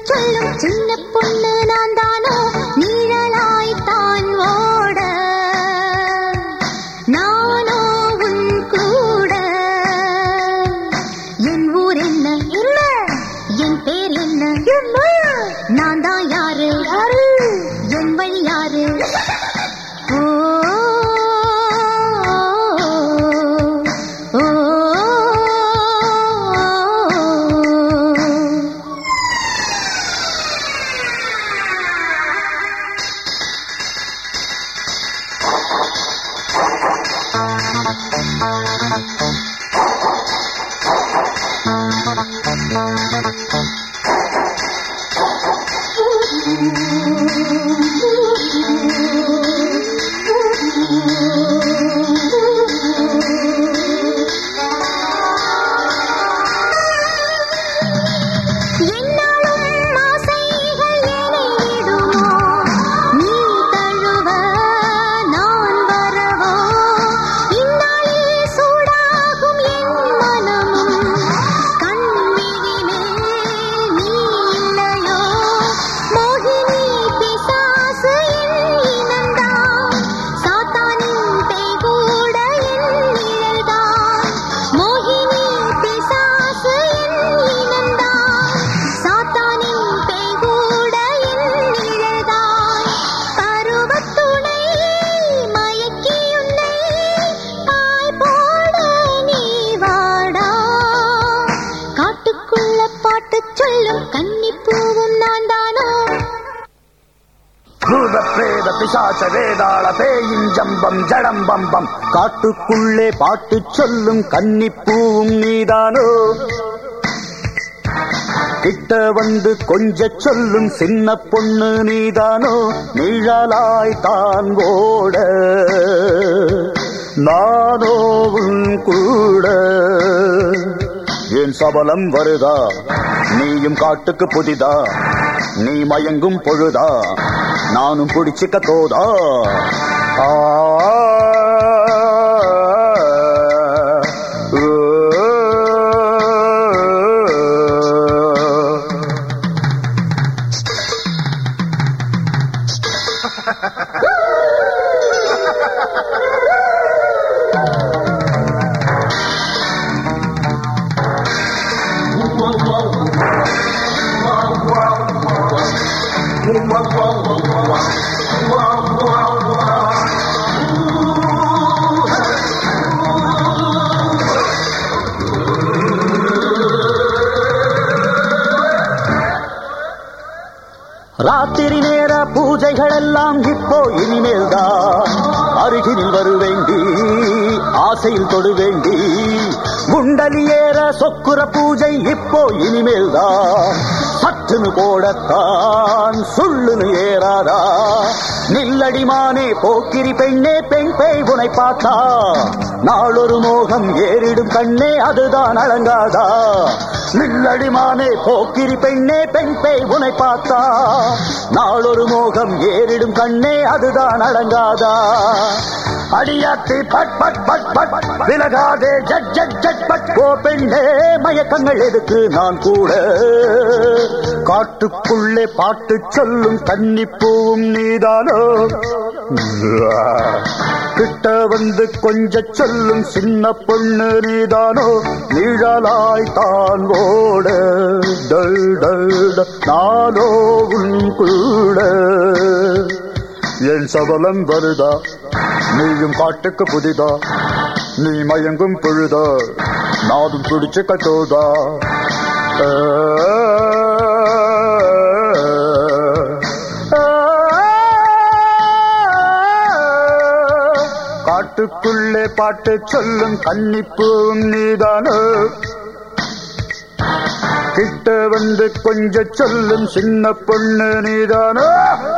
சொல்லும் சின்ன பொண்ணு நான் தானோ நிழலாய்த்தான் ஓட நானோ உன் கூட என் ஊர் என்ன என்ன என் பேர் என்ன என்ன நான் தான் யாரு யாரு என் வழி யாரு ஓ ஓ, ஓ என்னாலும் ஆசைகள் என்னை விடுமோ நீ தழுவ நான் வரவோ இந்நாளில் சூடாகும் என் மனமும் கண்விழி மேல் நீ இல்லையோ மோகினி பிசாசு என் இனம்தான் சாத்தானின் பேய் கூட என் நிழல்தான் மோகினி பிசாசு என் இனம்தான் சாத்தானின் பேய் கூட என் நிழல்தான் பருவத்துணை மயக்கி உன்னை பாய் போட நீ வாடா காட்டுக்குள்ள பாட்டு சொல்லும் கன்னிப்பூவும் நான் தானோ பூத பிரேத பிசாச வேதாள பேயின் ஜம்பம் ஜடம் பம்பம் காட்டுக்குள்ளே பாட்டு சொல்லும் கன்னிப்பூவும் நீதானோ கிட்ட வந்து கொஞ்ச சொல்லும் சின்ன பொண்ணு நீதானோ நிழலாய் தான் ஓட நானோ உன் கூட என் சபலம் வருதா நீயும் காட்டுக்கு புதிதா நீ மயங்கும் பொழுதா நானும் பிடிச்சிக்க தோதா ஆ ராத்திரி நேர பூஜைகள் எல்லாம் இப்போ இனிமேல் தான் அருகினில் வருவேண்டி ஆசையில் தொடுவேண்டி குண்டலி ஏற சொக்குர பூஜை இப்போ இனிமேல் தான் சற்றுன்னு போடத்தான் சொல்லுன்னு ஏறாதா நில்லடிமானே போக்கிரி பெண்ணே பெண் பேய் உனை பார்த்தா நாளொரு மோகம் ஏறிடும் கண்ணே அதுதான் அழங்காதா நில்லடிமானே போக்கிரி பெண்ணே பெண் பேய் உனை பார்த்தா நாளொரு மோகம் ஏறிடும் கண்ணே அதுதான் அடங்காதா அடியாத்தி பட் பட் பட் பட் விலகாதே ஜட் ஜட் ஜட் பட் ஓ பெண்ணே மயக்கங்கள் எதுக்கு நான் கூட காட்டுக்குள்ளே பாட்டு சொல்லும் கன்னிப்பூவும் நீதானோ கிட்ட வந்து கொஞ்ச சொல்லும் சின்ன பொண்ணு நீதானோ நிழலாய் தான் ஓட டல் டல் ட- நானோ உன் கூட என் சபலம் வருதா நீயும் காட்டுக்கு புதிதா நீ மயங்கும் பொழுதா நாதும் துடிச்சு கட்டோதா காட்டுக்குள்ளே பாட்டு சொல்லும் கன்னிப்பூவும் நீதானோ கிட்ட வந்து கொஞ்ச சொல்லும் சின்ன பொண்ணு நீதானோ